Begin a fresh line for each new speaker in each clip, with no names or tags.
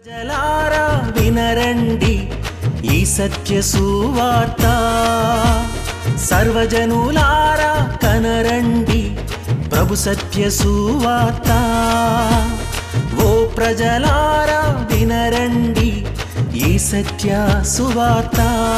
జలారా వినరండి ఈ సత్య సువార్త సర్వజనులారా కనరండి ప్రభు సత్య సువార్త ఓ ప్రజలారా వినరండి ఈ సత్య సువార్త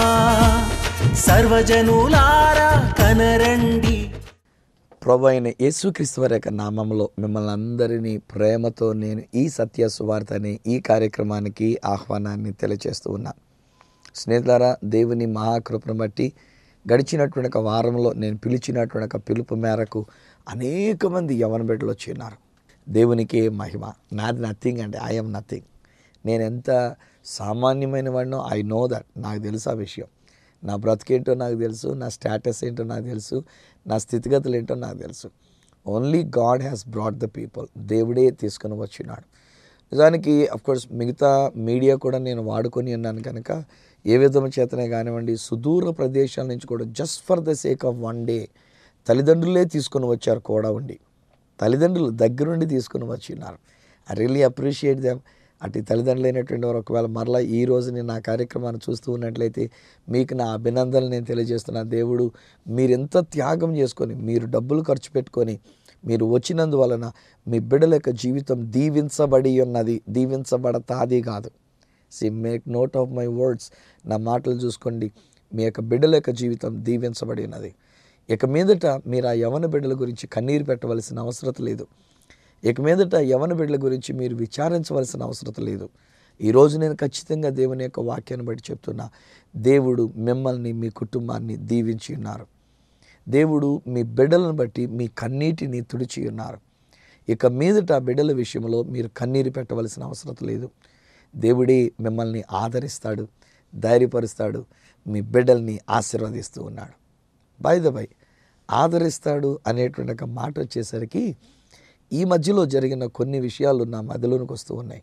సర్వజనులారా కనరండి
ప్రభు అయిన యేసుక్రీస్తు వారి యొక్క నామంలో మిమ్మల్ని అందరినీ ప్రేమతో నేను ఈ సత్య సువార్త అనే ఈ కార్యక్రమానికి ఆహ్వానాన్ని తెలియజేస్తూ ఉన్నా స్నేహితులారా దేవుని మహాకృపను బట్టి గడిచినటువంటి ఒక వారంలో నేను పిలిచినటువంటి ఒక పిలుపు మేరకు అనేక మంది యవన బిడ్డలు వచ్చి ఉన్నారు దేవునికి మహిమ నాది నథింగ్ అంటే ఐఎమ్ నథింగ్ నేను ఎంత సామాన్యమైన వాడినో ఐ నో దట్ నాకు తెలుసు ఆ విషయం నా బ్రతికేంటో నాకు తెలుసు నా స్టేటస్ ఏంటో నాకు తెలుసు నా స్థితిగతులు ఏంటో నాకు తెలుసు only God has brought the people దేవుడే తీసుకుని వచ్చినాడు నిజానికి కోర్స్ మిగతా మీడియా కూడా నేను వాడుకొని ఉన్నాను కనుక ఏ విధము చేతనే కానివ్వండి సుదూర ప్రదేశాల నుంచి కూడా just for the sake of one day తల్లిదండ్రులే తీసుకొని వచ్చారు కూడా ఉండి తల్లిదండ్రులు దగ్గరుండి తీసుకుని వచ్చినారు ఐ రియలీ అప్రిషియేట్ దెమ్ అటు తల్లిదండ్రులు అయినటువంటి వారు ఒకవేళ మరలా ఈ రోజు నేను నా కార్యక్రమాన్ని చూస్తూ ఉన్నట్లయితే మీకు నా అభినందనలు నేను తెలియజేస్తున్నా దేవుడు మీరు ఎంత త్యాగం చేసుకొని మీరు డబ్బులు ఖర్చు పెట్టుకొని మీరు వచ్చినందువలన మీ బిడ్డల యొక్క జీవితం దీవించబడి ఉన్నది దీవించబడతాది కాదు see make note of my words నా మాటలు చూసుకోండి మీ యొక్క బిడ్డల యొక్క జీవితం దీవించబడి ఉన్నది ఇక మీదట మీరు ఆ యవన బిడ్డల గురించి కన్నీరు పెట్టవలసిన అవసరం లేదు ఇక మీదట యవన బిడ్డల గురించి మీరు విచారించవలసిన అవసరం లేదు ఈరోజు నేను ఖచ్చితంగా దేవుని యొక్క వాక్యాన్ని బట్టి చెప్తున్నా దేవుడు మిమ్మల్ని మీ కుటుంబాన్ని దీవించి ఉన్నారు దేవుడు మీ బిడ్డలను బట్టి మీ కన్నీటిని తుడిచి ఉన్నారు ఇక మీదట ఆ బిడ్డల విషయంలో మీరు కన్నీరు పెట్టవలసిన అవసరం లేదు దేవుడే మిమ్మల్ని ఆదరిస్తాడు ధైర్యపరుస్తాడు మీ బిడ్డల్ని ఆశీర్వదిస్తూ ఉన్నాడు బై ద బై ఆదరిస్తాడు అనేటువంటి ఒక మాట వచ్చేసరికి ఈ మధ్యలో జరిగిన కొన్ని విషయాలు నా మదిలోనికి వస్తూ ఉన్నాయి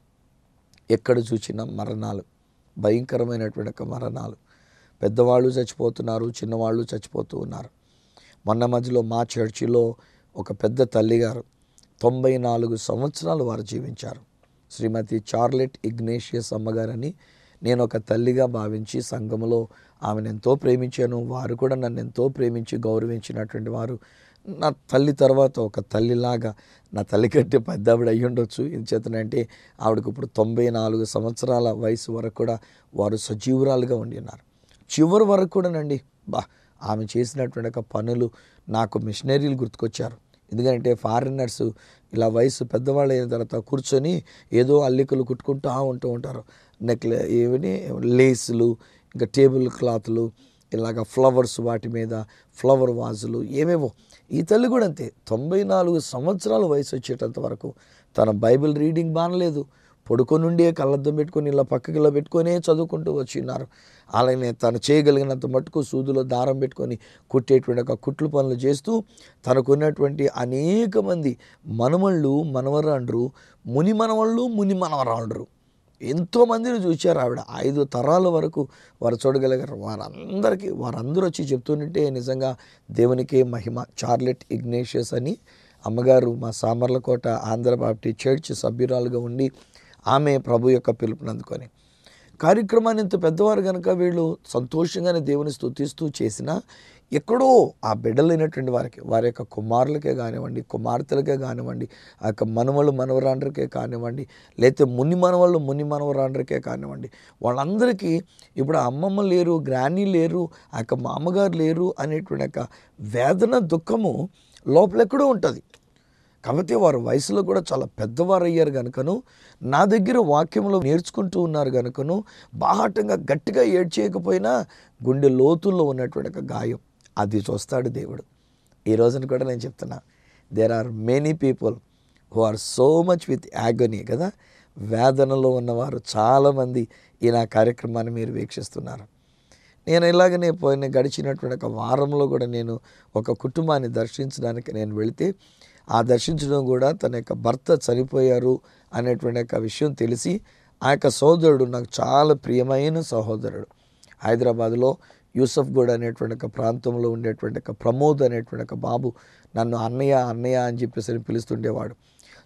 ఎక్కడ చూసినా మరణాలు భయంకరమైనటువంటి ఒక మరణాలు పెద్దవాళ్ళు చచ్చిపోతున్నారు చిన్నవాళ్ళు చచ్చిపోతూ ఉన్నారు మొన్న మధ్యలో మా చర్చిలో ఒక పెద్ద తల్లిగారు తొంభై నాలుగు సంవత్సరాలు వారు జీవించారు శ్రీమతి చార్లెట్ ఇగ్నేషియస్ అమ్మగారని నేను ఒక తల్లిగా భావించి సంఘములో ఆమెను ఎంతో ప్రేమించాను వారు కూడా నన్ను ఎంతో ప్రేమించి గౌరవించినటువంటి వారు నా తల్లి తర్వాత ఒక తల్లిలాగా నా తల్లి కంటే పెద్ద ఆవిడ అయ్యి ఉండొచ్చు చేతనంటే ఆవిడకు ఇప్పుడు తొంభై నాలుగు సంవత్సరాల వయసు వరకు కూడా వారు సజీవురాలుగా ఉండి ఉన్నారు చివరి వరకు కూడానండి బా ఆమె చేసినటువంటి ఒక పనులు నాకు మిషనరీలు గుర్తుకొచ్చారు ఎందుకంటే ఫారినర్స్ ఇలా వయసు పెద్దవాళ్ళు అయిన తర్వాత కూర్చొని ఏదో అల్లికలు కుట్టుకుంటూ ఉంటూ ఉంటారు నెక్లె ఏవని లేసులు ఇంకా టేబుల్ క్లాత్లు ఇలాగ ఫ్లవర్స్ వాటి మీద ఫ్లవర్ వాజులు ఏమేవో ఈ తల్లి కూడా అంతే తొంభై నాలుగు సంవత్సరాల వయసు వచ్చేటంత వరకు తన బైబిల్ రీడింగ్ బానలేదు పడుకొని ఉండే కళ్ళద్దం పెట్టుకొని ఇలా పక్కకి ఇలా పెట్టుకొనే చదువుకుంటూ వచ్చిన్నారు అలానే తను చేయగలిగినంత మట్టుకు సూదులో దారం పెట్టుకొని కుట్టేటువంటి ఒక కుట్లు పనులు చేస్తూ తనకున్నటువంటి అనేక మంది మనమళ్ళు మనవరాండ్రు ముని మనవళ్ళు ముని మనవరాండ్రు ఎంతోమందిని చూశారు ఆవిడ ఐదు తరాల వరకు వారు చూడగలిగారు వారందరికీ వారందరూ వచ్చి చెప్తుంటే నిజంగా దేవునికి మహిమ చార్లెట్ ఇగ్నేషియస్ అని అమ్మగారు మా సామర్లకోట ఆంధ్ర బాప్టి చర్చ్ సభ్యురాలుగా ఉండి ఆమె ప్రభు యొక్క పిలుపునందుకొని కార్యక్రమాన్ని ఇంత పెద్దవారు కనుక వీళ్ళు సంతోషంగానే దేవుని స్తుతిస్తూ చేసినా ఎక్కడో ఆ బిడ్డలైనటువంటి వారికి వారి యొక్క కుమారులకే కానివ్వండి కుమార్తెలకే కానివ్వండి ఆ యొక్క మనవళ్ళు మనవరాండ్రకే కానివ్వండి లేకపోతే ముని మనవాళ్ళు ముని మనవరాండ్రకే కానివ్వండి వాళ్ళందరికీ ఇప్పుడు ఆ అమ్మమ్మ లేరు గ్రానీ లేరు ఆ యొక్క మామగారు లేరు అనేటువంటి యొక్క వేదన దుఃఖము లోపలెక్కడో ఉంటుంది కాబట్టి వారు వయసులో కూడా చాలా పెద్దవారు అయ్యారు కనుకను నా దగ్గర వాక్యంలో నేర్చుకుంటూ ఉన్నారు కనుకను బాహటంగా గట్టిగా ఏడ్చేయకపోయినా గుండె లోతుల్లో ఉన్నటువంటి ఒక గాయం అది చూస్తాడు దేవుడు ఈ రోజున కూడా నేను చెప్తున్నా there are many people who are so much with యాగనీ కదా వేదనలో ఉన్నవారు చాలామంది ఈ నా కార్యక్రమాన్ని మీరు వీక్షిస్తున్నారు నేను ఇలాగనే పోయిన గడిచినటువంటి ఒక వారంలో కూడా నేను ఒక కుటుంబాన్ని దర్శించడానికి నేను వెళితే ఆ దర్శించడం కూడా తన యొక్క భర్త చనిపోయారు అనేటువంటి యొక్క విషయం తెలిసి ఆ యొక్క సోదరుడు నాకు చాలా ప్రియమైన సహోదరుడు హైదరాబాద్లో యూసఫ్గూడ్ అనేటువంటి ఒక ప్రాంతంలో ఉండేటువంటి ఒక ప్రమోద్ అనేటువంటి ఒక బాబు నన్ను అన్నయ్య అన్నయ్య అని చెప్పేసి పిలుస్తుండేవాడు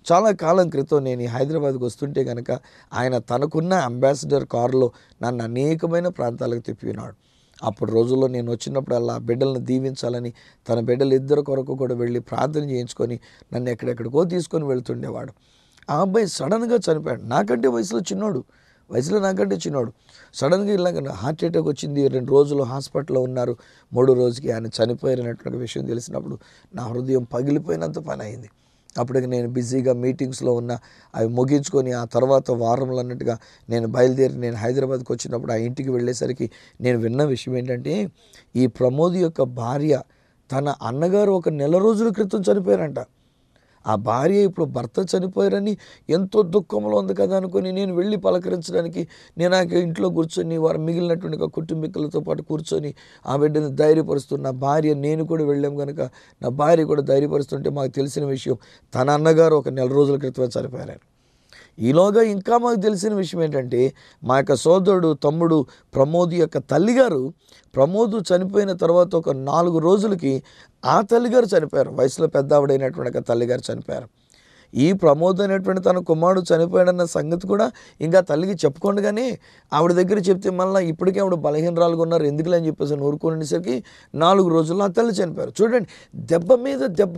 చాలా కాలం క్రితం నేను ఈ హైదరాబాద్కి వస్తుంటే కనుక ఆయన తనకున్న అంబాసిడర్ కారులో నన్ను అనేకమైన ప్రాంతాలకు తిప్పినాడు అప్పుడు రోజుల్లో నేను వచ్చినప్పుడల్లా బిడ్డలను దీవించాలని తన బిడ్డలు ఇద్దరు కొరకు కూడా వెళ్ళి ప్రార్థన చేయించుకొని నన్ను ఎక్కడెక్కడికో తీసుకొని వెళ్తుండేవాడు ఆ అబ్బాయి సడన్గా చనిపోయాడు నాకంటే వయసులో చిన్నోడు వయసులో నాకంటే చిన్నోడు సడన్గా ఇలాగ హార్ట్ అటాక్ వచ్చింది రెండు రోజులు హాస్పిటల్లో ఉన్నారు మూడో రోజుకి ఆయన చనిపోయారన్నటువంటి విషయం తెలిసినప్పుడు నా హృదయం పగిలిపోయినంత పని అయింది అప్పటికి నేను బిజీగా మీటింగ్స్లో ఉన్న అవి ముగించుకొని ఆ తర్వాత వారంలో అన్నట్టుగా నేను బయలుదేరి నేను హైదరాబాద్కి వచ్చినప్పుడు ఆ ఇంటికి వెళ్ళేసరికి నేను విన్న విషయం ఏంటంటే ఈ ప్రమోద్ యొక్క భార్య తన అన్నగారు ఒక నెల రోజుల క్రితం చనిపోయారంట ఆ భార్య ఇప్పుడు భర్త చనిపోయారని ఎంతో దుఃఖంలో ఉంది కదా అనుకొని నేను వెళ్ళి పలకరించడానికి నేను ఆ ఇంట్లో కూర్చొని వారు మిగిలినటువంటి ఒక కుటుంబీకులతో పాటు కూర్చొని ఆ బిడ్డని ధైర్యపరుస్తున్న భార్య నేను కూడా వెళ్ళాం కనుక నా భార్య కూడా ధైర్యపరుస్తుంటే మాకు తెలిసిన విషయం తన అన్నగారు ఒక నెల రోజుల క్రితమే చనిపోయారు ఈలోగా ఇంకా మాకు తెలిసిన విషయం ఏంటంటే మా యొక్క సోదరుడు తమ్ముడు ప్రమోద్ యొక్క తల్లిగారు ప్రమోద్ చనిపోయిన తర్వాత ఒక నాలుగు రోజులకి ఆ తల్లిగారు చనిపోయారు వయసులో పెద్ద ఆవిడైనటువంటి ఒక తల్లిగారు చనిపోయారు ఈ ప్రమోద్ అనేటువంటి తన కుమారుడు చనిపోయాడన్న సంగతి కూడా ఇంకా తల్లికి చెప్పుకోండిగానే ఆవిడ దగ్గర చెప్తే మళ్ళీ ఇప్పటికే ఆవిడ బలహీనరాలుగా ఉన్నారు ఎందుకులే అని చెప్పేసి నూరుకునేసరికి నాలుగు రోజుల్లో ఆ తల్లి చనిపోయారు చూడండి దెబ్బ మీద దెబ్బ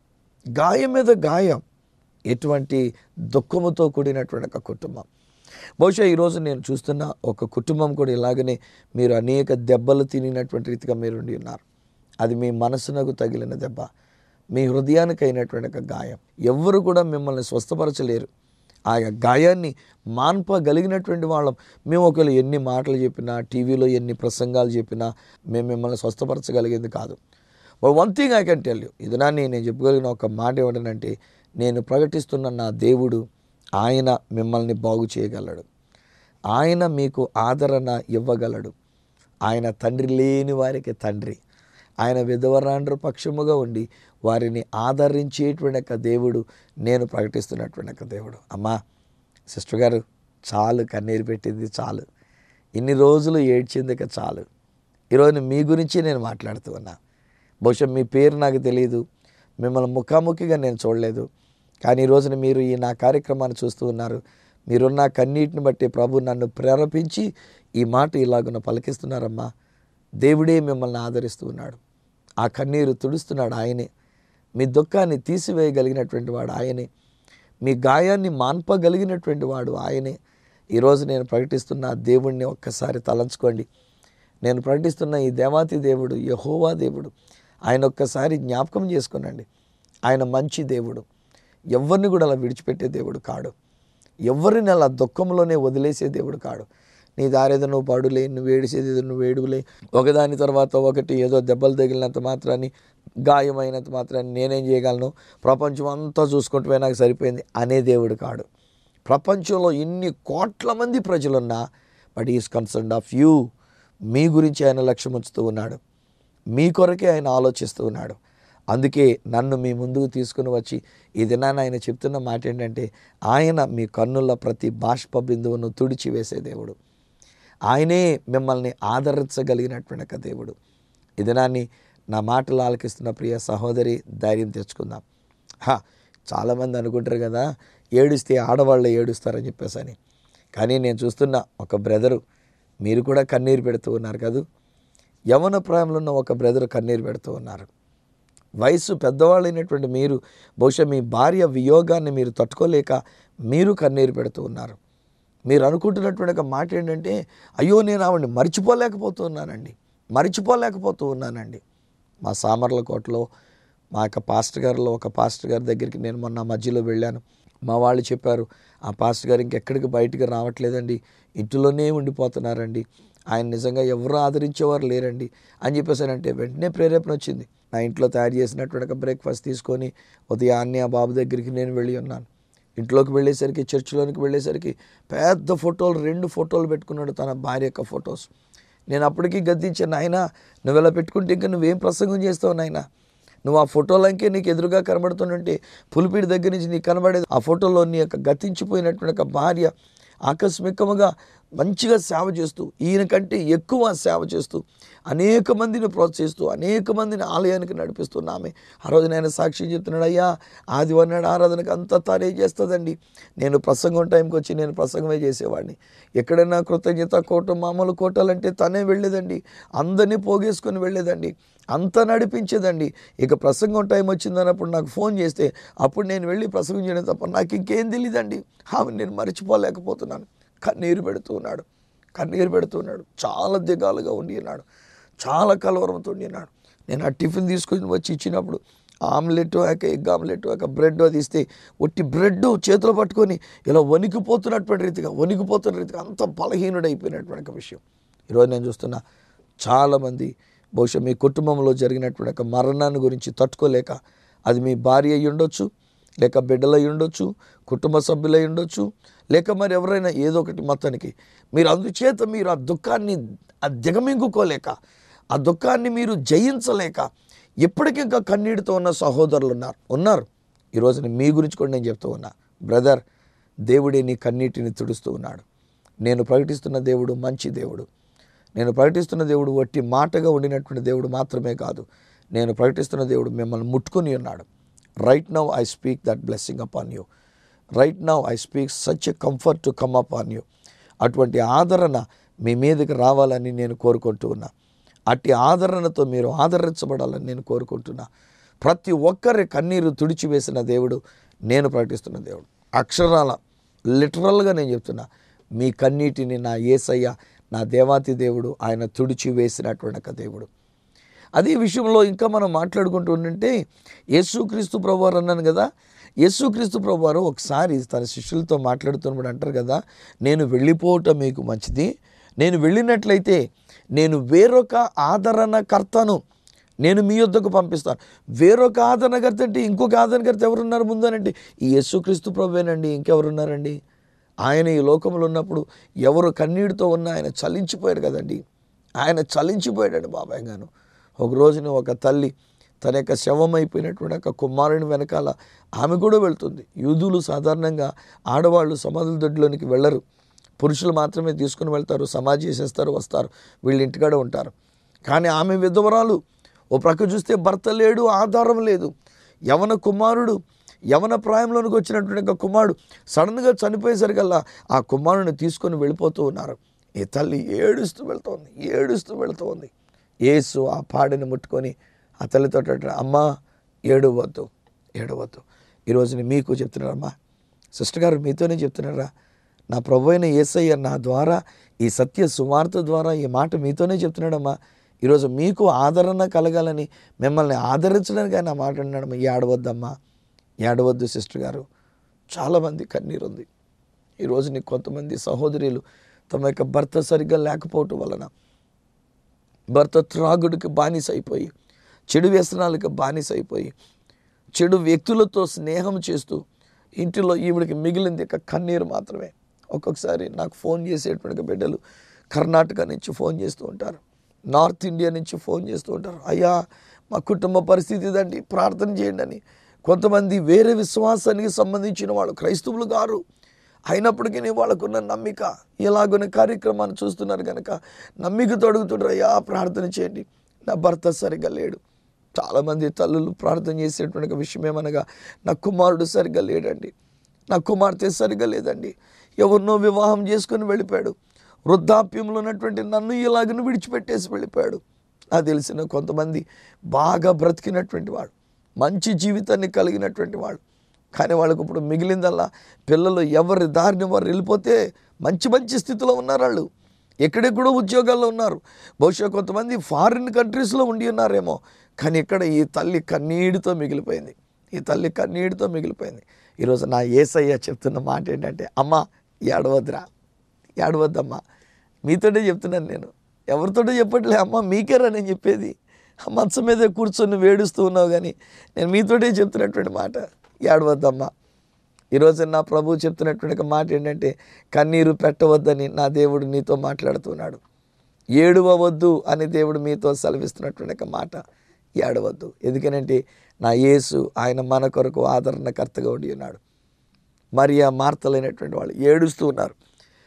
గాయం మీద గాయం ఎటువంటి దుఃఖముతో కూడినటువంటి ఒక కుటుంబం బహుశా ఈరోజు నేను చూస్తున్న ఒక కుటుంబం కూడా ఇలాగనే మీరు అనేక దెబ్బలు తినినటువంటి రీతిగా మీరు ఉండి ఉన్నారు అది మీ మనసునకు తగిలిన దెబ్బ మీ హృదయానికి అయినటువంటి ఒక గాయం ఎవ్వరు కూడా మిమ్మల్ని స్వస్థపరచలేరు ఆ గాయాన్ని మాన్పగలిగినటువంటి వాళ్ళం మేము ఒకవేళ ఎన్ని మాటలు చెప్పినా టీవీలో ఎన్ని ప్రసంగాలు చెప్పినా మేము మిమ్మల్ని స్వస్థపరచగలిగింది కాదు but one thing I can tell you ఇది నా నేను చెప్పగలిగిన ఒక మాట ఏమిటంటే నేను ప్రకటిస్తున్న నా దేవుడు ఆయన మిమ్మల్ని బాగు చేయగలడు ఆయన మీకు ఆదరణ ఇవ్వగలడు ఆయన తండ్రి లేని వారికి తండ్రి ఆయన విధవరాండ్ర పక్షముగా ఉండి వారిని ఆదరించేటువంటి యొక్క దేవుడు నేను ప్రకటిస్తున్నటువంటి యొక్క దేవుడు అమ్మా సిస్టర్ గారు చాలు కన్నీరు పెట్టింది చాలు ఇన్ని రోజులు ఏడ్చింది ఇక చాలు ఈరోజు మీ గురించి నేను మాట్లాడుతూ ఉన్నా బహుశా మీ పేరు నాకు తెలియదు మిమ్మల్ని ముఖాముఖిగా నేను చూడలేదు కానీ ఈ రోజున మీరు ఈ నా కార్యక్రమాన్ని చూస్తూ ఉన్నారు మీరున్న కన్నీటిని బట్టి ప్రభు నన్ను ప్రేరేపించి ఈ మాట ఇలాగున పలికిస్తున్నారమ్మా దేవుడే మిమ్మల్ని ఆదరిస్తూ ఉన్నాడు ఆ కన్నీరు తుడుస్తున్నాడు ఆయనే మీ దుఃఖాన్ని తీసివేయగలిగినటువంటి వాడు ఆయనే మీ గాయాన్ని మాన్పగలిగినటువంటి వాడు ఆయనే ఈరోజు నేను ప్రకటిస్తున్న ఆ దేవుణ్ణి ఒక్కసారి తలంచుకోండి నేను ప్రకటిస్తున్న ఈ దేవాతి దేవుడు యహోవా దేవుడు ఆయన ఒక్కసారి జ్ఞాపకం చేసుకునండి ఆయన మంచి దేవుడు ఎవరిని కూడా అలా విడిచిపెట్టే దేవుడు కాడు ఎవరిని అలా దుఃఖంలోనే వదిలేసే దేవుడు కాడు నీ దారేదో నువ్వు పడులే నువ్వు ఏడిసేది ఏదో నువ్వు ఏడువులే ఒకదాని తర్వాత ఒకటి ఏదో దెబ్బలు తగిలినంత మాత్రాన్ని గాయమైనంత మాత్రాన్ని నేనేం చేయగలను ప్రపంచం అంతా చూసుకుంటూ నాకు సరిపోయింది అనే దేవుడు కాడు ప్రపంచంలో ఇన్ని కోట్ల మంది ప్రజలున్నా but is concern of you మీ గురించి ఆయన లక్ష్యం ఉంచుతూ ఉన్నాడు మీ కొరకే ఆయన ఆలోచిస్తూ ఉన్నాడు అందుకే నన్ను మీ ముందుకు తీసుకుని వచ్చి ఈ దినాన్ని ఆయన చెప్తున్న మాట ఏంటంటే ఆయన మీ కన్నుల ప్రతి బాష్ప బిందువును తుడిచివేసే దేవుడు ఆయనే మిమ్మల్ని ఆదరించగలిగినటువంటి ఒక దేవుడు ఈ దినాన్ని నా మాటలు ఆలకిస్తున్న ప్రియ సహోదరి ధైర్యం తెచ్చుకుందాం హా చాలామంది అనుకుంటారు కదా ఏడుస్తే ఆడవాళ్ళు ఏడుస్తారని చెప్పేసి అని కానీ నేను చూస్తున్న ఒక బ్రదరు మీరు కూడా కన్నీరు పెడుతూ ఉన్నారు కదూ యవన ప్రాయంలో ఉన్న ఒక బ్రదర్ కన్నీరు పెడుతూ ఉన్నారు వయసు పెద్దవాళ్ళైనటువంటి మీరు బహుశా మీ భార్య వియోగాన్ని మీరు తట్టుకోలేక మీరు కన్నీరు పెడుతూ ఉన్నారు మీరు అనుకుంటున్నటువంటి ఒక మాట ఏంటంటే అయ్యో నేను ఆవిడని మర్చిపోలేకపోతున్నానండి మర్చిపోలేకపోతూ ఉన్నానండి మా సామర్లకోటలో మా యొక్క పాస్టర్ గారిలో ఒక పాస్టర్ గారి దగ్గరికి నేను మొన్న మధ్యలో వెళ్ళాను మా వాళ్ళు చెప్పారు ఆ పాస్టర్ గారు ఇంకెక్కడికి బయటికి రావట్లేదండి ఇంటిలోనే ఉండిపోతున్నారండి ఆయన నిజంగా ఎవరు ఆదరించేవారు లేరండి అని చెప్పేసానంటే వెంటనే ప్రేరేపణ వచ్చింది నా ఇంట్లో తయారు చేసినటువంటి ఒక బ్రేక్ఫాస్ట్ తీసుకొని ఉదయాన్నే ఆ బాబు దగ్గరికి నేను వెళ్ళి ఉన్నాను ఇంట్లోకి వెళ్ళేసరికి చర్చిలోనికి వెళ్ళేసరికి పెద్ద ఫోటోలు రెండు ఫోటోలు పెట్టుకున్నాడు తన భార్య యొక్క ఫొటోస్ నేను అప్పటికీ గద్దించాను నాయన నువ్వు ఇలా పెట్టుకుంటే ఇంకా నువ్వేం ప్రసంగం చేస్తావు నాయన నువ్వు ఆ ఫోటోలంకే నీకు ఎదురుగా కనబడుతుంటే పులిపిడి దగ్గర నుంచి నీకు కనబడేది ఆ ఫోటోలో నీ యొక్క గతించిపోయినటువంటి ఒక భార్య ఆకస్మికముగా మంచిగా సేవ చేస్తూ ఈయన కంటే ఎక్కువ సేవ చేస్తూ అనేక మందిని ప్రోత్సహిస్తూ అనేక మందిని ఆలయానికి నడిపిస్తున్న ఆమె ఆ రోజు నేను సాక్షి చెప్తున్నాడు అయ్యా ఆదివారం నాడు ఆరాధనకు అంతా తానే చేస్తుందండి నేను ప్రసంగం టైంకి వచ్చి నేను ప్రసంగమే చేసేవాడిని ఎక్కడైనా కృతజ్ఞత కోట మామూలు కోటాలంటే తనే వెళ్ళేదండి అందరినీ పోగేసుకొని వెళ్ళేదండి అంతా నడిపించేదండి ఇక ప్రసంగం టైం వచ్చిందన్నప్పుడు నాకు ఫోన్ చేస్తే అప్పుడు నేను వెళ్ళి ప్రసంగం చేయడం తప్ప నాకు ఇంకేం తెలియదండి ఆమె నేను మర్చిపోలేకపోతున్నాను కన్నీరు పెడుతూ ఉన్నాడు కన్నీరు పెడుతూ ఉన్నాడు చాలా దిగాలుగా ఉండి ఉన్నాడు చాలా కలవరంతో ఉండి ఉన్నాడు నేను ఆ టిఫిన్ తీసుకొని వచ్చి ఇచ్చినప్పుడు ఆమ్లెట్ ఒక ఎగ్ ఆమ్లెట్ ఒక బ్రెడ్ అది ఇస్తే ఒట్టి బ్రెడ్ చేతిలో పట్టుకొని ఇలా వణికిపోతున్నటువంటి రీతిగా వణికిపోతున్న రీతిగా అంత బలహీనుడైపోయినటువంటి ఒక విషయం ఈరోజు నేను చూస్తున్నా చాలామంది బహుశా మీ కుటుంబంలో జరిగినటువంటి ఒక మరణాన్ని గురించి తట్టుకోలేక అది మీ భార్య అయి ఉండొచ్చు లేక బిడ్డలై ఉండొచ్చు కుటుంబ సభ్యులై ఉండొచ్చు లేక మరి ఎవరైనా ఏదో ఒకటి మొత్తానికి మీరు అందుచేత మీరు ఆ దుఃఖాన్ని ఆ దిగమింగుకోలేక ఆ దుఃఖాన్ని మీరు జయించలేక ఇప్పటికింకా కన్నీటితో ఉన్న సహోదరులు ఉన్నారు ఉన్నారు ఈరోజు నేను మీ గురించి కూడా నేను చెప్తూ ఉన్నా బ్రదర్ దేవుడే నీ కన్నీటిని తుడుస్తూ ఉన్నాడు నేను ప్రకటిస్తున్న దేవుడు మంచి దేవుడు నేను ప్రకటిస్తున్న దేవుడు వట్టి మాటగా ఉండినటువంటి దేవుడు మాత్రమే కాదు నేను ప్రకటిస్తున్న దేవుడు మిమ్మల్ని ముట్టుకొని ఉన్నాడు right now I speak that blessing upon you right now I speak such a comfort to come upon you అటువంటి ఆదరణ మీ మీదకి రావాలని నేను కోరుకుంటూ ఉన్నా అట్టి ఆదరణతో మీరు ఆదరించబడాలని నేను కోరుకుంటున్నా ప్రతి ఒక్కరి కన్నీరు తుడిచివేసిన దేవుడు నేను ప్రకటిస్తున్న దేవుడు అక్షరాల లిటరల్గా నేను చెప్తున్నా మీ కన్నీటిని నా ఏసయ్య నా దేవాతి దేవుడు ఆయన తుడిచి వేసినటువంటి ఒక దేవుడు అదే విషయంలో ఇంకా మనం మాట్లాడుకుంటూ ఉంటే యేసుక్రీస్తు ప్రభువారు అన్నాను కదా యేసుక్రీస్తు ప్రభువారు ఒకసారి తన శిష్యులతో మాట్లాడుతున్నప్పుడు అంటారు కదా నేను వెళ్ళిపోవటం మీకు మంచిది నేను వెళ్ళినట్లయితే నేను వేరొక ఆదరణకర్తను నేను మీ యొద్దకు పంపిస్తాను వేరొక ఆదరణకర్త అంటే ఇంకొక ఆదరణకర్త ఎవరున్నారు ముందనంటే ఈ యేసుక్రీస్తు ప్రభువేనండి ఇంకెవరున్నారండి ఆయన ఈ లోకంలో ఉన్నప్పుడు ఎవరు కన్నీటితో ఉన్న ఆయన చలించిపోయాడు కదండి ఆయన చలించిపోయాడు బాబాయ్ గాను ఒక రోజున ఒక తల్లి తన యొక్క శవం అయిపోయినటువంటి ఒక కుమారుని వెనకాల ఆమె కూడా వెళ్తుంది యూదులు సాధారణంగా ఆడవాళ్ళు సమాధుల దొడ్లోనికి వెళ్ళరు పురుషులు మాత్రమే తీసుకుని వెళ్తారు సమాధి చేసేస్తారు వస్తారు వీళ్ళు ఇంటికాడ ఉంటారు కానీ ఆమె విధవరాలు ఓ ప్రక్క చూస్తే భర్త లేడు ఆధారం లేదు యవన కుమారుడు యవన ప్రాయంలోనికి వచ్చినటువంటి ఒక కుమారుడు సడన్గా చనిపోయేసరికల్లా ఆ కుమారుని తీసుకొని వెళ్ళిపోతూ ఉన్నారు ఈ తల్లి ఏడుస్తూ వెళ్తోంది ఏడుస్తూ వెళ్తోంది యేసు ఆ పాడిని ముట్టుకొని ఆ తల్లితో అమ్మా ఏడవద్దు ఏడవద్దు ఈరోజు నేను మీకు చెప్తున్నారమ్మా సిస్టర్ గారు మీతోనే చెప్తున్నారా నా ప్రభు అయిన యేసయ్య నా ద్వారా ఈ సత్య సువార్త ద్వారా ఈ మాట మీతోనే చెప్తున్నాడమ్మా ఈరోజు మీకు ఆదరణ కలగాలని మిమ్మల్ని ఆదరించడానికి ఆయన మాట అన్నాడమ్మా ఏడవద్దమ్మా ఏడవద్దు సిస్టర్ గారు చాలామంది కన్నీరు ఉంది ఈరోజు నీకు కొంతమంది సహోదరులు తమ యొక్క భర్త సరిగ్గా లేకపోవటం వలన భర్త త్రాగుడికి బానిస అయిపోయి చెడు వ్యసనాలకు బానిస అయిపోయి చెడు వ్యక్తులతో స్నేహం చేస్తూ ఇంటిలో ఈవిడికి మిగిలింది ఒక కన్నీరు మాత్రమే ఒక్కొక్కసారి నాకు ఫోన్ చేసేటువంటి బిడ్డలు కర్ణాటక నుంచి ఫోన్ చేస్తూ ఉంటారు నార్త్ ఇండియా నుంచి ఫోన్ చేస్తూ ఉంటారు అయ్యా మా కుటుంబ పరిస్థితి ఇదండి ప్రార్థన చేయండి అని కొంతమంది వేరే విశ్వాసానికి సంబంధించిన వాళ్ళు క్రైస్తవులు గారు అయినప్పటికీ వాళ్ళకున్న నమ్మిక ఇలాగున్న కార్యక్రమాన్ని చూస్తున్నారు కనుక నమ్మికతో అడుగుతుంటారు అయ్యా ప్రార్థన చేయండి నా భర్త సరిగ్గా లేడు చాలామంది తల్లులు ప్రార్థన చేసేటువంటి ఒక విషయం ఏమనగా నా కుమారుడు సరిగ్గా లేడండి నా కుమార్తె సరిగ్గా లేదండి ఎవరినో వివాహం చేసుకొని వెళ్ళిపోయాడు వృద్ధాప్యంలో ఉన్నటువంటి నన్ను ఇలాగను విడిచిపెట్టేసి వెళ్ళిపోయాడు నాకు తెలిసిన కొంతమంది బాగా బ్రతికినటువంటి వాడు మంచి జీవితాన్ని కలిగినటువంటి వాడు కానీ వాళ్ళకు ఇప్పుడు మిగిలిందల్లా పిల్లలు ఎవరి దారిని వారు వెళ్ళిపోతే మంచి మంచి స్థితిలో ఉన్నారు వాళ్ళు ఎక్కడెక్కడో ఉద్యోగాల్లో ఉన్నారు బహుశా కొంతమంది ఫారిన్ కంట్రీస్లో ఉండి ఉన్నారేమో కానీ ఇక్కడ ఈ తల్లి కన్నీటితో మిగిలిపోయింది ఈ తల్లి కన్నీటితో మిగిలిపోయింది ఈరోజు నా ఏసయ్య చెప్తున్న మాట ఏంటంటే అమ్మ ఏడవద్దురా ఏడవద్దమ్మా మీతోనే చెప్తున్నాను నేను ఎవరితోటో చెప్పట్లే అమ్మ మీకేరా నేను చెప్పేది ఆ మంచం మీద కూర్చొని వేడుస్తూ ఉన్నావు కానీ నేను మీతోటే చెప్తున్నటువంటి మాట ఏడవద్దమ్మా ఈరోజు నా ప్రభు చెప్తున్నటువంటి ఒక మాట ఏంటంటే కన్నీరు పెట్టవద్దని నా దేవుడు నీతో మాట్లాడుతున్నాడు ఏడవవద్దు అని దేవుడు మీతో సెలవిస్తున్నటువంటి ఒక మాట ఏడవద్దు ఎందుకనంటే నా యేసు ఆయన మన కొరకు ఆదరణకర్తగా ఉండి ఉన్నాడు మరియా మార్తలైనటువంటి వాళ్ళు ఏడుస్తూ ఉన్నారు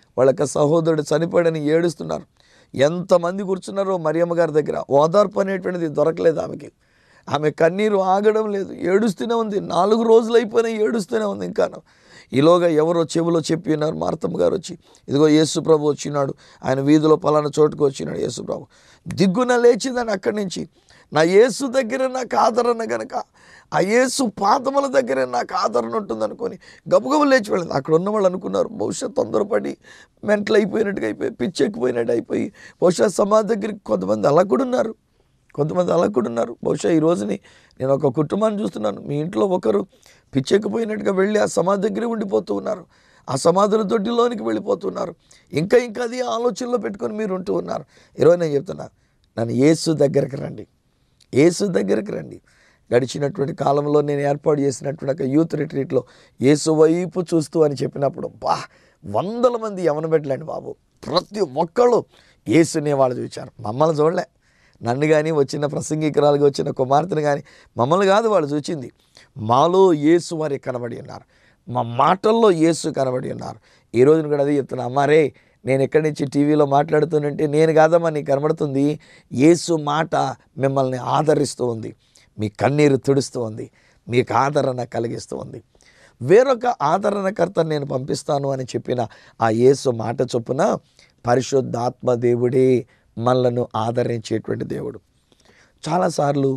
వాళ్ళ యొక్క సహోదరుడు చనిపోయాడని ఏడుస్తున్నారు ఎంతమంది కూర్చున్నారో మరియమ్మ గారి దగ్గర ఓదార్పు అనేటువంటిది దొరకలేదు ఆమెకి ఆమె కన్నీరు ఆగడం లేదు ఏడుస్తూనే ఉంది నాలుగు రోజులు అయిపోయినా ఏడుస్తూనే ఉంది ఇంకాను ఈలోగా ఎవరో చెవిలో చెప్పి ఉన్నారు మార్తమ్మ గారు వచ్చి ఇదిగో యేసు ప్రభు వచ్చినాడు ఆయన వీధిలో పలానా చోటుకు వచ్చినాడు యేసు ప్రభు దిగ్గున లేచిందని అక్కడి నుంచి నా యేసు దగ్గర నాకు ఆదరణ గనక ఆ యేసు పాదముల దగ్గరే నాకు ఆదరణ ఉంటుంది అనుకొని గబగబ లేచి వెళ్ళింది అక్కడ ఉన్న వాళ్ళు అనుకున్నారు బహుశా తొందరపడి మెంటలు అయిపోయినట్టుగా అయిపోయి పిచ్చెక్కిపోయినట్టు అయిపోయి బహుశా సమాధి దగ్గరికి కొంతమంది అలా కూడా ఉన్నారు కొంతమంది అలా కూడా ఉన్నారు బహుశా ఈ రోజుని నేను ఒక కుటుంబాన్ని చూస్తున్నాను మీ ఇంట్లో ఒకరు పిచ్చెక్కిపోయినట్టుగా వెళ్ళి ఆ సమాధి దగ్గరే ఉండిపోతూ ఉన్నారు ఆ సమాధుల దొడ్డిలోనికి వెళ్ళిపోతున్నారు ఇంకా ఇంకా అది ఆలోచనలో పెట్టుకొని మీరు ఉంటూ ఉన్నారు ఈరోజు నేను చెప్తున్నా నన్ను యేసు దగ్గరికి రండి యేసు దగ్గరికి రండి గడిచినటువంటి కాలంలో నేను ఏర్పాటు చేసినటువంటి ఒక యూత్ రిట్రీట్లో యేసు వైపు చూస్తూ అని చెప్పినప్పుడు బా వందల మంది యవన పెట్టలేండి బాబు ప్రతి ఒక్కళ్ళు యేసునే వాళ్ళు చూచారు మమ్మల్ని చూడలే నన్ను కానీ వచ్చిన ప్రసంగికురాలుగా వచ్చిన కుమార్తెను కానీ మమ్మల్ని కాదు వాళ్ళు చూచింది మాలో యేసు వారి కనబడి ఉన్నారు మా మాటల్లో యేసు కనబడి ఉన్నారు ఈ రోజున కూడా అదే చెప్తున్నా అమ్మారే నేను ఎక్కడి నుంచి టీవీలో మాట్లాడుతుంటే నేను కాదమ్మా నీకు కనబడుతుంది యేసు మాట మిమ్మల్ని ఆదరిస్తూ ఉంది మీ కన్నీరు తుడుస్తూ ఉంది మీకు ఆదరణ కలిగిస్తూ ఉంది వేరొక ఆదరణకర్త నేను పంపిస్తాను అని చెప్పిన ఆ యేసు మాట చొప్పున పరిశుద్ధాత్మ దేవుడే మనలను ఆదరించేటువంటి దేవుడు చాలాసార్లు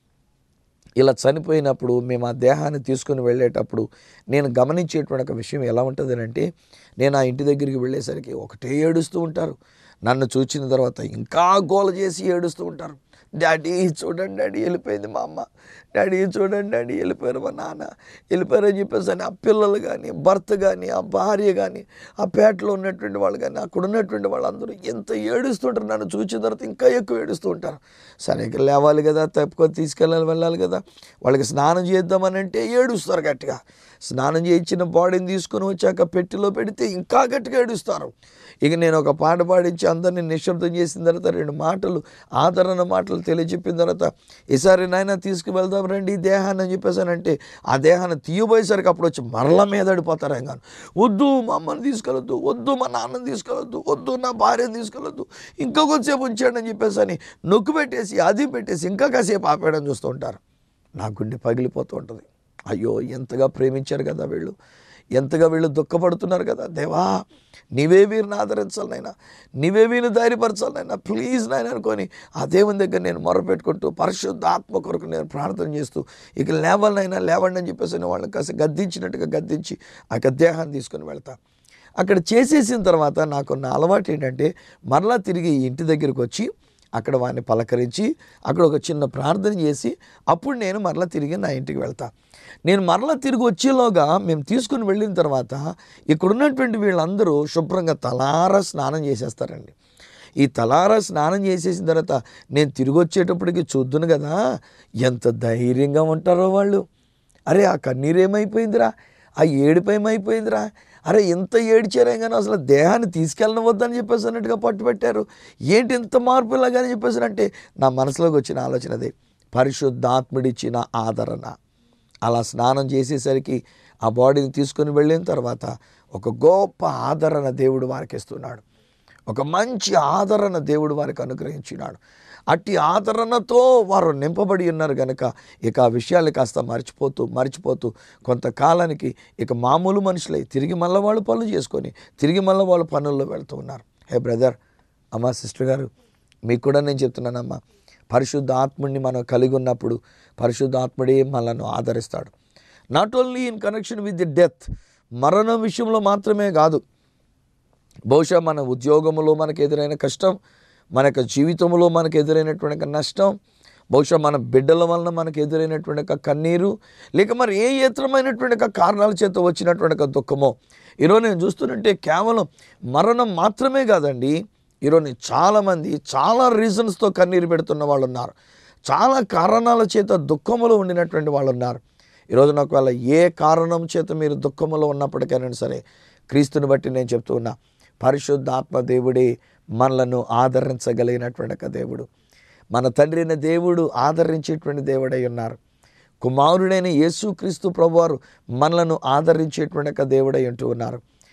ఇలా చనిపోయినప్పుడు మేము ఆ దేహాన్ని తీసుకుని వెళ్ళేటప్పుడు నేను గమనించేటువంటి ఒక విషయం ఎలా ఉంటుంది అంటే నేను ఆ ఇంటి దగ్గరికి వెళ్ళేసరికి ఒకటే ఏడుస్తూ ఉంటారు నన్ను చూచిన తర్వాత ఇంకా గోల చేసి ఏడుస్తూ ఉంటారు డాడీ చూడండి డాడీ వెళ్ళిపోయింది మా అమ్మ డాడీ చూడండి డాడీ వెళ్ళిపోయారు మా నాన్న వెళ్ళిపోయారని చెప్పేసి అని ఆ పిల్లలు కానీ భర్త కానీ ఆ భార్య కానీ ఆ పేటలో ఉన్నటువంటి వాళ్ళు కానీ అక్కడ ఉన్నటువంటి వాళ్ళందరూ ఎంత ఏడుస్తుంటారు నన్ను చూసిన తర్వాత ఇంకా ఎక్కువ ఏడుస్తూ ఉంటారు సరే ఇక లేవాలి కదా తప్పుకొని తీసుకెళ్ళాలి వెళ్ళాలి కదా వాళ్ళకి స్నానం చేద్దామని అంటే ఏడుస్తారు గట్టిగా స్నానం చేయించిన బాడీని తీసుకొని వచ్చాక పెట్టెలో పెడితే ఇంకా గట్టిగా ఏడుస్తారు ఇక నేను ఒక పాట పాడించి అందరినీ నిశ్శబ్దం చేసిన తర్వాత రెండు మాటలు ఆదరణ మాటలు తెలియజెప్పిన తర్వాత ఈసారి నాయన తీసుకువెళ్దాం రండి ఈ దేహాన్ని అని చెప్పేసానంటే ఆ దేహాన్ని తీయబోయేసరికి అప్పుడు వచ్చి మరల మీద పడిపోతారు ఆయన వద్దు మా అమ్మని తీసుకెళ్ళొద్దు వద్దు మా నాన్నని తీసుకెళ్ళొద్దు వద్దు నా భార్యని తీసుకెళ్ళొద్దు ఇంకా కొద్దిసేపు ఉంచాడు అని చెప్పేసి అని నొక్కు పెట్టేసి అది పెట్టేసి ఇంకా కాసేపు ఆపేయడం చూస్తూ ఉంటారు నా గుండె పగిలిపోతూ ఉంటుంది అయ్యో ఎంతగా ప్రేమించారు కదా వీళ్ళు ఎంతగా వీళ్ళు దుఃఖపడుతున్నారు కదా దేవా నీవే వీరిని ఆదరించాలి నాయనా నీవే వీరిని ధైర్యపరచాలి నాయనా ప్లీజ్ నాయన అనుకొని ఆ దేవుని దగ్గర నేను మొరపెట్టుకుంటూ పరిశుద్ధ ఆత్మ కొరకు నేను ప్రార్థన చేస్తూ ఇక లేవాలనైనా లేవండి అని చెప్పేసి నేను వాళ్ళని కాస్త గద్దించినట్టుగా గద్దించి ఆ యొక్క దేహాన్ని తీసుకొని వెళ్తా అక్కడ చేసేసిన తర్వాత నాకున్న అలవాటు ఏంటంటే మరలా తిరిగి ఇంటి దగ్గరికి వచ్చి అక్కడ వాడిని పలకరించి అక్కడ ఒక చిన్న ప్రార్థన చేసి అప్పుడు నేను మరలా తిరిగి నా ఇంటికి వెళ్తా నేను మరలా తిరిగి వచ్చేలోగా మేము తీసుకుని వెళ్ళిన తర్వాత ఇక్కడ ఉన్నటువంటి వీళ్ళందరూ శుభ్రంగా తలారా స్నానం చేసేస్తారండి ఈ తలారా స్నానం చేసేసిన తర్వాత నేను తిరిగి వచ్చేటప్పటికి చూద్దును కదా ఎంత ధైర్యంగా ఉంటారో వాళ్ళు అరే ఆ కన్నీరు ఏమైపోయిందిరా ఆ ఏడుపు ఏమైపోయిందిరా అరే ఎంత ఏడిచారే కానీ అసలు దేహాన్ని తీసుకెళ్ళడం వద్దని చెప్పేసి అన్నట్టుగా పట్టుబెట్టారు ఏంటి ఇంత మార్పు ఇలాగని చెప్పేసి అంటే నా మనసులోకి వచ్చిన ఆలోచన అదే పరిశుద్ధాత్ముడిచ్చిన ఆదరణ అలా స్నానం చేసేసరికి ఆ బాడీని తీసుకొని వెళ్ళిన తర్వాత ఒక గొప్ప ఆదరణ దేవుడు వారికి ఇస్తున్నాడు ఒక మంచి ఆదరణ దేవుడు వారికి అనుగ్రహించినాడు అట్టి ఆదరణతో వారు నింపబడి ఉన్నారు కనుక ఇక ఆ విషయాలు కాస్త మర్చిపోతూ మర్చిపోతూ కొంతకాలానికి ఇక మామూలు మనుషులై తిరిగి మళ్ళీ వాళ్ళు పనులు చేసుకొని తిరిగి మళ్ళీ వాళ్ళు పనుల్లో వెళ్తూ ఉన్నారు హే బ్రదర్ అమ్మా సిస్టర్ గారు మీకు కూడా నేను చెప్తున్నానమ్మా పరిశుద్ధ ఆత్ముడిని మనం కలిగి ఉన్నప్పుడు పరిశుద్ధ ఆత్ముడే మనల్ని ఆదరిస్తాడు not only in connection with the death మరణం విషయంలో మాత్రమే కాదు బహుశా మన ఉద్యోగంలో మనకు ఎదురైన కష్టం మన యొక్క జీవితంలో మనకు ఎదురైనటువంటి ఒక నష్టం బహుశా మన బిడ్డల వలన మనకు ఎదురైనటువంటి ఒక కన్నీరు లేక మరి ఏ ఇతరమైనటువంటి ఒక కారణాల చేత వచ్చినటువంటి ఒక దుఃఖమో ఈరోజు నేను చూస్తుంటే కేవలం మరణం మాత్రమే కాదండి ఈరోజు నేను చాలామంది చాలా రీజన్స్తో కన్నీరు పెడుతున్న వాళ్ళు ఉన్నారు చాలా కారణాల చేత దుఃఖములో ఉండినటువంటి వాళ్ళు ఉన్నారు ఈరోజు నాకు వాళ్ళ ఏ కారణం చేత మీరు దుఃఖములో ఉన్నప్పటికైనా సరే క్రీస్తుని బట్టి నేను చెప్తూ ఉన్నా పరిశుద్ధాత్మ దేవుడే మనలను ఆదరించగలిగినటువంటి ఒక దేవుడు మన తండ్రి అయిన దేవుడు ఆదరించేటువంటి దేవుడై ఉన్నారు కుమారుడైన యేసుక్రీస్తు ప్రభువారు మనలను ఆదరించేటువంటి ఒక దేవుడై ఉంటూ ఉన్నారు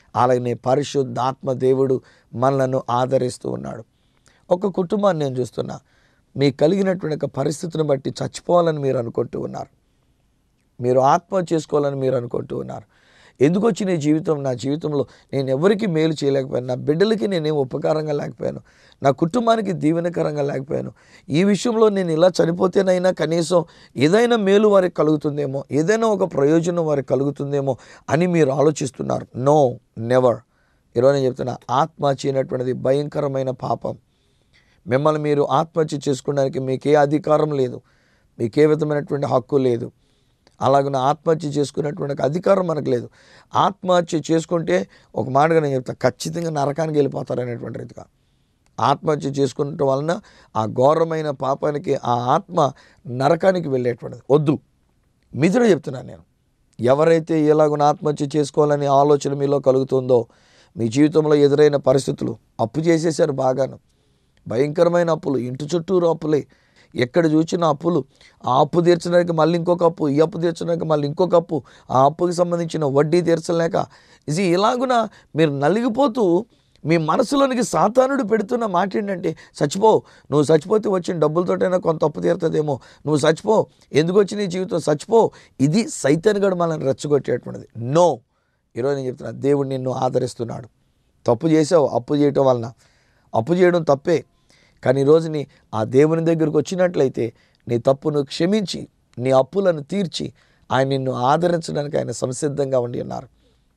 అలాగనే పరిశుద్ధాత్మ దేవుడు మనలను ఆదరిస్తూ ఉన్నాడు ఒక కుటుంబాన్ని నేను చూస్తున్నా మీకు కలిగినటువంటి ఒక పరిస్థితిని బట్టి చచ్చిపోవాలని మీరు అనుకుంటూ ఉన్నారు మీరు ఆత్మహత్య చేసుకోవాలని మీరు అనుకుంటూ ఉన్నారు ఎందుకు వచ్చిన ఈ జీవితం నా జీవితంలో నేను ఎవరికి మేలు చేయలేకపోయాను నా బిడ్డలకి నేనేం ఉపకారంగా లేకపోయాను నా కుటుంబానికి దీవెనకరంగా లేకపోయాను ఈ విషయంలో నేను ఇలా చనిపోతేనైనా కనీసం ఏదైనా మేలు వారికి కలుగుతుందేమో ఏదైనా ఒక ప్రయోజనం వారికి కలుగుతుందేమో అని మీరు ఆలోచిస్తున్నారు నో నెవర్ ఈరోజు నేను చెప్తున్నా ఆత్మహత్య అనేటువంటిది భయంకరమైన పాపం మిమ్మల్ని మీరు ఆత్మహత్య చేసుకోవడానికి మీకే అధికారం లేదు మీకే విధమైనటువంటి హక్కు లేదు అలాగనే ఆత్మహత్య చేసుకునేటువంటి ఒక అధికారం మనకు లేదు ఆత్మహత్య చేసుకుంటే ఒక మాటగా నేను చెప్తా ఖచ్చితంగా నరకానికి వెళ్ళిపోతారు అనేటువంటి రీతిగా ఆత్మహత్య చేసుకునటం వలన ఆ ఘోరమైన పాపానికి ఆ ఆత్మ నరకానికి వెళ్ళేటువంటిది వద్దు మిథున చెప్తున్నాను నేను ఎవరైతే ఎలాగో ఆత్మహత్య చేసుకోవాలని ఆలోచన మీలో కలుగుతుందో మీ జీవితంలో ఎదురైన పరిస్థితులు అప్పు చేసేసారు బాగాను భయంకరమైన అప్పులు ఇంటి చుట్టూరు అప్పులే ఎక్కడ చూసిన అప్పులు ఆ అప్పు తీర్చడానికి మళ్ళీ ఇంకొక అప్పు ఈ అప్పు తీర్చడానికి మళ్ళీ ఇంకొక అప్పు ఆ అప్పుకి సంబంధించిన వడ్డీ తీర్చలేక ఇది ఇలాగున మీరు నలిగిపోతూ మీ మనసులోనికి సాతానుడు పెడుతున్న మాట ఏంటంటే చచ్చిపో నువ్వు చచ్చిపోతే వచ్చిన డబ్బులతోటైనా కొంత అప్పు తీరుతుందేమో నువ్వు చచ్చిపో ఎందుకు వచ్చిన ఈ జీవితం చచ్చిపో ఇది సైతాన్ గడు మనల్ని రెచ్చగొట్టేటువంటిది నో ఈరోజు నేను చెప్తున్నా దేవుడు నిన్ను ఆదరిస్తున్నాడు తప్పు చేసావు అప్పు చేయటం వలన అప్పు చేయడం తప్పే కానీ ఈరోజు నీ ఆ దేవుని దగ్గరకు వచ్చినట్లయితే నీ తప్పును క్షమించి నీ అప్పులను తీర్చి ఆయన నిన్ను ఆదరించడానికి ఆయన సంసిద్ధంగా ఉండి ఉన్నారు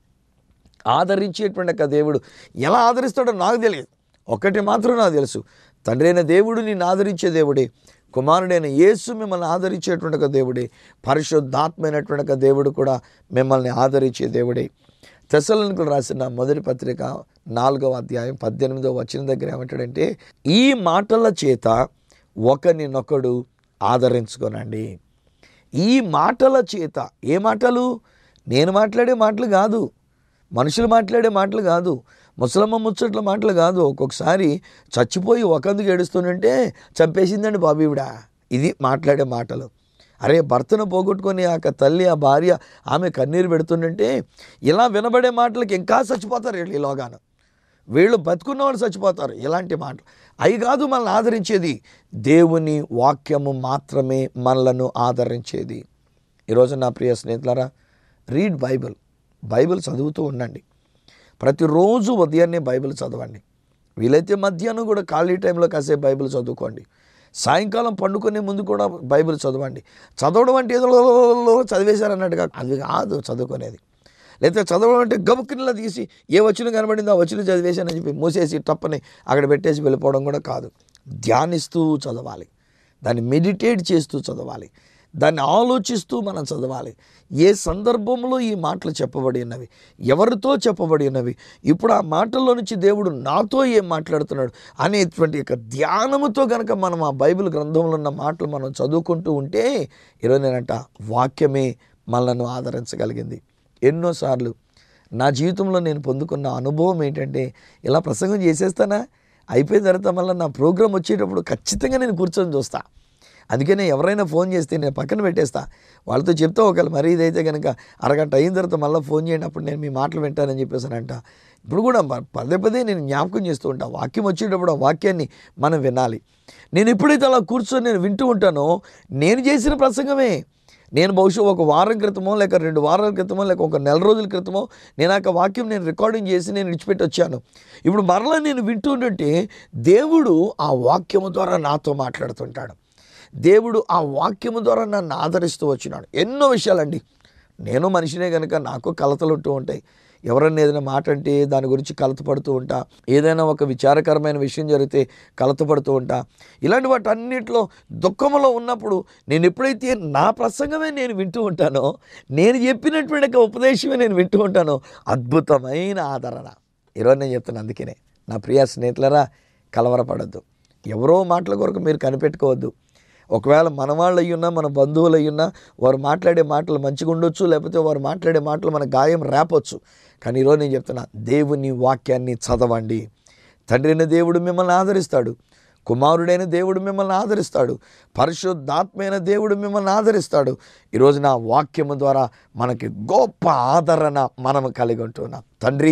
ఆదరించేటువంటి ఒక దేవుడు ఎలా ఆదరిస్తాడో నాకు తెలియదు ఒకటి మాత్రం నాకు తెలుసు తండ్రి అయిన దేవుడు నిన్ను ఆదరించే దేవుడే కుమారుడైన యేసు మిమ్మల్ని ఆదరించేటువంటి ఒక దేవుడే పరిశుద్ధాత్మైనటువంటి ఒక దేవుడు కూడా మిమ్మల్ని ఆదరించే దేవుడే తెసలకు రాసిన మొదటి పత్రిక నాలుగవ అధ్యాయం పద్దెనిమిదవ వచ్చిన దగ్గర ఏమంటాడంటే ఈ మాటల చేత ఒకరినొకడు ఆదరించుకోనండి ఈ మాటల చేత ఏ మాటలు నేను మాట్లాడే మాటలు కాదు మనుషులు మాట్లాడే మాటలు కాదు ముసలమ్మ ముచ్చట్ల మాటలు కాదు ఒక్కొక్కసారి చచ్చిపోయి ఒకందుకు ఏడుస్తుంటే చంపేసిందండి బాబు ఈవిడ ఇది మాట్లాడే మాటలు అరే భర్తను పోగొట్టుకొని ఆ తల్లి ఆ భార్య ఆమె కన్నీరు పెడుతుందంటే ఇలా వినబడే మాటలకి ఇంకా చచ్చిపోతారు వీళ్ళు ఈలోగాను వీళ్ళు బతుకున్న వాళ్ళు చచ్చిపోతారు ఇలాంటి మాటలు అవి కాదు మనల్ని ఆదరించేది దేవుని వాక్యము మాత్రమే మనలను ఆదరించేది ఈరోజు నా ప్రియ స్నేహితులారా రీడ్ బైబిల్ బైబిల్ చదువుతూ ఉండండి ప్రతిరోజు ఉదయాన్నే బైబిల్ చదవండి వీలైతే మధ్యాహ్నం కూడా ఖాళీ టైంలో కాసేపు బైబిల్ చదువుకోండి సాయంకాలం పండుకునే ముందు కూడా బైబిల్ చదవండి చదవడం అంటే ఏదో చదివేశారన్నట్టుగా అది కాదు చదువుకునేది లేకపోతే చదవడం అంటే గబుక్కునిలా తీసి ఏ వచ్చిన కనబడిందో ఆ వచ్చిన చదివేశానని చెప్పి మూసేసి టప్పని అక్కడ పెట్టేసి వెళ్ళిపోవడం కూడా కాదు ధ్యానిస్తూ చదవాలి దాన్ని మెడిటేట్ చేస్తూ చదవాలి దాన్ని ఆలోచిస్తూ మనం చదవాలి ఏ సందర్భంలో ఈ మాటలు చెప్పబడి ఉన్నవి ఎవరితో చెప్పబడి ఉన్నవి ఇప్పుడు ఆ మాటల్లో నుంచి దేవుడు నాతో ఏం మాట్లాడుతున్నాడు అనేటువంటి యొక్క ధ్యానముతో కనుక మనం ఆ బైబిల్ గ్రంథంలో ఉన్న మాటలు మనం చదువుకుంటూ ఉంటే ఈరోజు నేనంట వాక్యమే మనలను ఆదరించగలిగింది ఎన్నోసార్లు నా జీవితంలో నేను పొందుకున్న అనుభవం ఏంటంటే ఇలా ప్రసంగం చేసేస్తానా అయిపోయిన తర్వాత మళ్ళీ నా ప్రోగ్రాం వచ్చేటప్పుడు ఖచ్చితంగా నేను కూర్చొని చూస్తా అందుకనే ఎవరైనా ఫోన్ చేస్తే నేను పక్కన పెట్టేస్తా వాళ్ళతో చెప్తా ఒకవేళ మరీ ఇదైతే కనుక అరగంట అయిన తర్వాత మళ్ళీ ఫోన్ చేయండి అప్పుడు నేను మీ మాటలు వింటానని చెప్పేసానంట ఇప్పుడు కూడా ప- పదే పదే నేను జ్ఞాపకం చేస్తూ ఉంటా వాక్యం వచ్చేటప్పుడు ఆ వాక్యాన్ని మనం వినాలి నేను ఎప్పుడైతే అలా కూర్చొని నేను వింటూ ఉంటానో నేను చేసిన ప్రసంగమే నేను బహుశా ఒక వారం క్రితమో లేక రెండు వారాల క్రితమో లేక ఒక నెల రోజుల క్రితమో నేను ఆ వాక్యం నేను రికార్డింగ్ చేసి నేను విడిచిపెట్టి వచ్చాను ఇప్పుడు మరలా నేను వింటుంటే దేవుడు ఆ వాక్యము ద్వారా నాతో మాట్లాడుతుంటాడు దేవుడు ఆ వాక్యము ద్వారా నన్ను ఆదరిస్తూ వచ్చినాడు ఎన్నో విషయాలండి నేను మనిషినే కనుక నాకు కలతలు ఉంటూ ఉంటాయి ఎవరన్నా ఏదైనా మాట అంటే దాని గురించి కలత పడుతూ ఉంటా ఏదైనా ఒక విచారకరమైన విషయం జరిగితే కలత పడుతూ ఉంటా ఇలాంటి వాటి అన్నింటిలో దుఃఖంలో ఉన్నప్పుడు నేను ఎప్పుడైతే నా ప్రసంగమే నేను వింటూ ఉంటానో నేను చెప్పినటువంటి ఒక ఉపదేశమే నేను వింటూ ఉంటానో అద్భుతమైన ఆదరణ ఈరోజు నేను చెప్తాను అందుకనే నా ప్రియ స్నేహితులరా కలవరపడద్దు ఎవరో మాటల కొరకు మీరు కనిపెట్టుకోవద్దు ఒకవేళ మన వాళ్ళు అయ్యున్నా మన బంధువులు అయ్యున్నా వారు మాట్లాడే మాటలు మంచిగా ఉండొచ్చు లేకపోతే వారు మాట్లాడే మాటలు మన గాయం రేపొచ్చు కానీ ఈరోజు నేను చెప్తున్నా దేవుని వాక్యాన్ని చదవండి తండ్రి అయిన దేవుడు మిమ్మల్ని ఆదరిస్తాడు కుమారుడైన దేవుడు మిమ్మల్ని ఆదరిస్తాడు పరిశుద్ధాత్మైన దేవుడు మిమ్మల్ని ఆదరిస్తాడు ఈరోజు నా వాక్యము ద్వారా మనకి గొప్ప ఆదరణ మనం కలిగి ఉంటున్నాం తండ్రి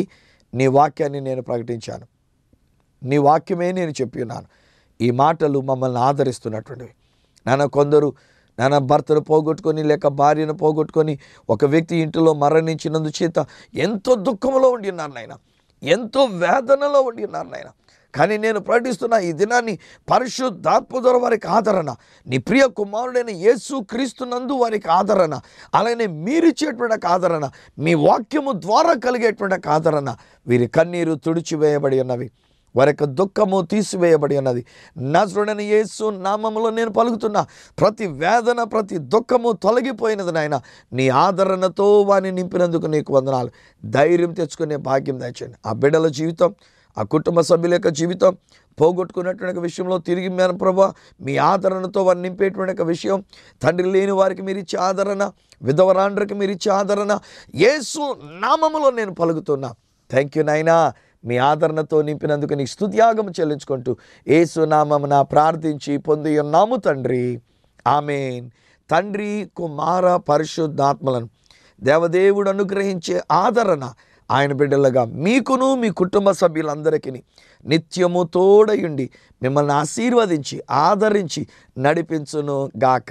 నీ వాక్యాన్ని నేను ప్రకటించాను నీ వాక్యమే నేను చెప్పి ఉన్నాను ఈ మాటలు మమ్మల్ని ఆదరిస్తున్నటువంటివి నాన్న కొందరు నాన్న భర్తను పోగొట్టుకొని లేక భార్యను పోగొట్టుకొని ఒక వ్యక్తి ఇంటిలో మరణించినందు చేత ఎంతో దుఃఖంలో ఉండి ఉన్నారు నాయన ఎంతో వేదనలో ఉండి ఉన్నారు నాయన కానీ నేను ప్రకటిస్తున్న ఈ దినాన్ని పరిశుద్ధాత్మ ద్వారా వారికి ఆదరణ నీ ప్రియ కుమారుడైన యేసు క్రీస్తునందు వారికి ఆదరణ అలానే మీరిచ్చేటువంటి ఆదరణ మీ వాక్యము ద్వారా కలిగేటువంటి ఆదరణ వీరి కన్నీరు తుడిచివేయబడి ఉన్నవి వారి యొక్క దుఃఖము తీసివేయబడి ఉన్నది నజరుడని యేసు నామములో నేను పలుకుతున్నా ప్రతి వేదన ప్రతి దుఃఖము తొలగిపోయినది నాయన నీ ఆదరణతో వారిని నింపినందుకు నీకు వందనాలు ధైర్యం తెచ్చుకునే భాగ్యం దయచేయండి ఆ బిడ్డల జీవితం ఆ కుటుంబ సభ్యుల యొక్క జీవితం పోగొట్టుకున్నటువంటి విషయంలో తిరిగి మేము ప్రభా మీ ఆదరణతో వారిని నింపేటువంటి ఒక విషయం తండ్రి లేని వారికి మీరు ఇచ్చే ఆదరణ విధవరాండ్రికి మీరు ఇచ్చే ఆదరణ యేసు నామములో నేను పలుకుతున్నా థ్యాంక్ యూ నాయనా మీ ఆదరణతో నింపినందుకు నీకు స్తుత్యాగం చెల్లించుకుంటూ ఏసు నామమున ప్రార్థించి పొంది ఉన్నాము తండ్రి ఆమెన్ తండ్రి కుమార పరిశుద్ధాత్మలను దేవదేవుడు అనుగ్రహించే ఆదరణ ఆయన బిడ్డలుగా మీకును మీ కుటుంబ సభ్యులందరికీ నిత్యము తోడయుండి మిమ్మల్ని ఆశీర్వదించి ఆదరించి నడిపించును గాక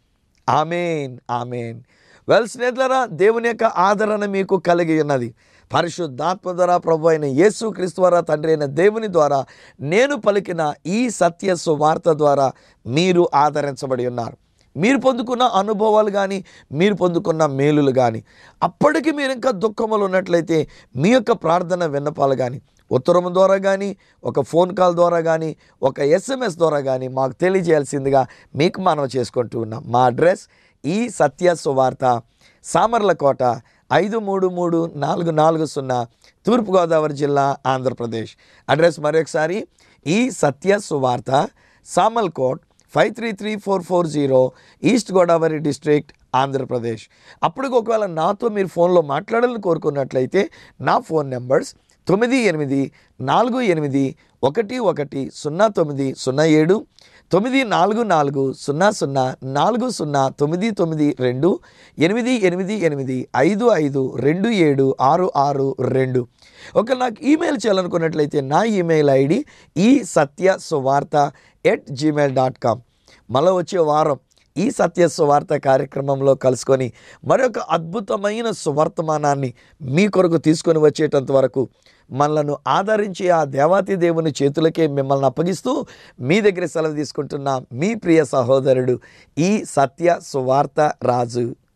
ఆమెన్ ఆమెన్ వెల్ స్నేహితులరా దేవుని యొక్క ఆదరణ మీకు కలిగి ఉన్నది పరిశుద్ధాత్మ ద్వారా ప్రభు అయిన యేసు క్రీస్తు ద్వారా తండ్రి అయిన దేవుని ద్వారా నేను పలికిన ఈ సత్య సువార్త ద్వారా మీరు ఆదరించబడి ఉన్నారు మీరు పొందుకున్న అనుభవాలు కానీ మీరు పొందుకున్న మేలులు కానీ అప్పటికి మీరు ఇంకా దుఃఖములు ఉన్నట్లయితే మీ యొక్క ప్రార్థన విన్నపాలు కానీ ఉత్తరం ద్వారా కానీ ఒక ఫోన్ కాల్ ద్వారా కానీ ఒక ఎస్ఎంఎస్ ద్వారా కానీ మాకు తెలియజేయాల్సిందిగా మీకు మనవి చేసుకుంటూ ఉన్నాం మా అడ్రస్ ఈ సత్య సువార్త సామర్లకోట ఐదు మూడు మూడు నాలుగు నాలుగు సున్నా తూర్పుగోదావరి జిల్లా ఆంధ్రప్రదేశ్ అడ్రస్ మరొకసారి ఈ సత్య సువార్త Samalkot five three three four four zero East Godavari district Andhra Pradesh అప్పుడు ఒకవేళ నాతో మీరు ఫోన్లో మాట్లాడాలని కోరుకున్నట్లయితే నా ఫోన్ నెంబర్స్ తొమ్మిది ఎనిమిది నాలుగు ఎనిమిది ఒకటి ఒకటి సున్నా తొమ్మిది సున్నా ఏడు తొమ్మిది నాలుగు నాలుగు సున్నా సున్నా నాలుగు సున్నా తొమ్మిది తొమ్మిది రెండు ఎనిమిది ఎనిమిది ఎనిమిది ఐదు ఐదు రెండు ఏడు ఆరు ఆరు రెండు ఒక నాకు ఈమెయిల్ చేయాలనుకున్నట్లయితే నా ఈమెయిల్ ఐడి ఈ సత్య సువార్త ఎట్ జీమెయిల్ డాట్ కామ్ మళ్ళీ వచ్చే వారం ఈ సత్య సువార్త కార్యక్రమంలో కలుసుకొని మరొక అద్భుతమైన సువర్తమానాన్ని మీ కొరకు తీసుకొని వచ్చేటంత వరకు మనలను ఆదరించి ఆ దేవాతి దేవుని చేతులకే మిమ్మల్ని అప్పగిస్తూ మీ దగ్గర సెలవు తీసుకుంటున్న మీ ప్రియ సహోదరుడు ఈ సత్య సువార్త రాజు